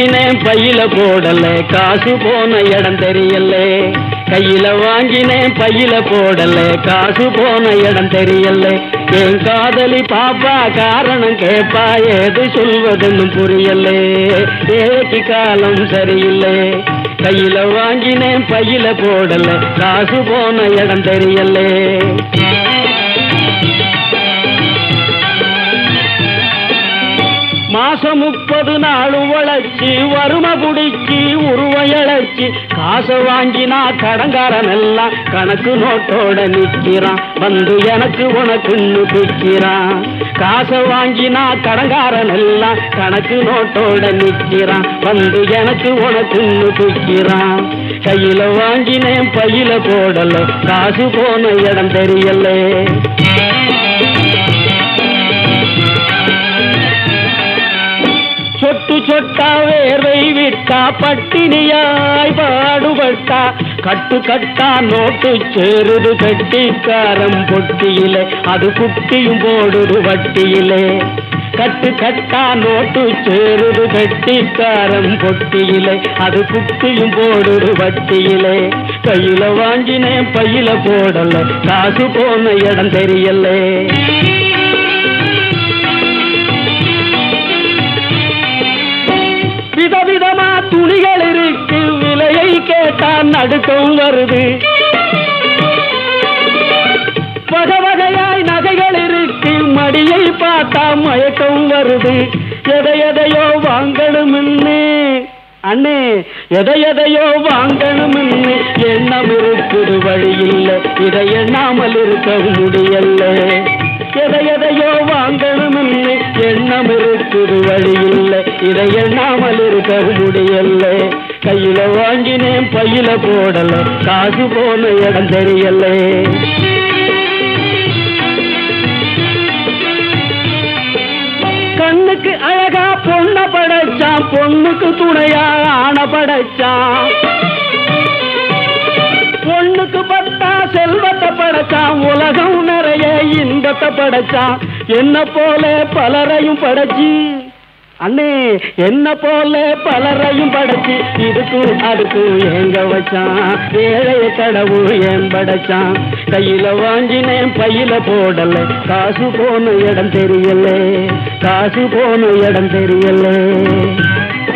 வாங்கினேன் பையில போடல காசு போன இடம் தெரியல கையில வாங்கினேன் பையில போடல காசு போன இடம் தெரியல என் காதலி பாப்பா காரணம் கேப்பா ஏது சொல்வதுன்னு புரியல ஏக்கு காலம் சரியில்லை கையில வாங்கினேன் பையில போடல காசு போன இடம் தெரியல மாசம் முப்பது நாள் உழைச்சி வறுமை குடிச்சி உருவையழைச்சி காசை வாங்கினா கடங்காரன் எல்லாம் கணக்கு நோட்டோட நிக்கிறான் வந்து எனக்கு உனக்குன்னு பிக்கிறான் காசை வாங்கினா கடங்காரன் எல்லாம் கணக்கு நோட்டோட நிக்கிறான் வந்து எனக்கு உனக்குன்னு பிக்கிறான் கையில வாங்கினேன் பையில போடல காசு போன இடம் தெரியல சொட்டு சொட்டா வேர்வை விட்டா பட்டினியாய் பாடுபட்டா கட்டு கட்டா நோட்டு சேருது கட்டிக்காரம் பொட்டியிலே அது குட்டியும் போடுது வட்டியிலே கட்டு கட்டா நோட்டு சேருது கட்டிக்காரம் பொட்டியிலே அது குட்டியும் போடுது வட்டியிலே கையில வாங்கினேன் பையில போடல காசு போன இடம் தெரியலே விதவிதமா துணிகள் இருக்கு விலையை கேட்டா நடுக்கம் வருது வகை வகையாய் நகைகள் இருக்கு மடியை பார்த்தா மயக்கம் வருது எதை எதையோ வாங்கணும்னு அண்ணே எதை எதையோ வாங்கணும்னு எண்ணம் இருக்குது வழி இல்லை இதை எண்ணாமல் இருக்க முடியல எதை எதையோ வாங்கணும்னு எண்ணம் இருக்குது வழி இல்லை இதை எண்ணாமல் இருக்க முடியல கையில வாங்கினேன் பையில போடல காசு போன இடம் தெரியல கண்ணுக்கு அழகா பொண்ண படைச்சான் பொண்ணுக்கு துணையா ஆன படைச்சான் பொண்ணுக்கு பட்டா செல்வத்தை படைச்சான் உலகம் நிறைய இன்பத்தை படைச்சான் என்ன போல பலரையும் படைச்சி அண்ணே என்ன போல பலரையும் படைச்சி இதுக்கும் அதுக்கும் ஏங்க வச்சான் ஏழைய கடவுள் ஏன் படைச்சான் கையில வாங்கினேன் பையில போடல காசு போன இடம் தெரியல காசு போன இடம் தெரியல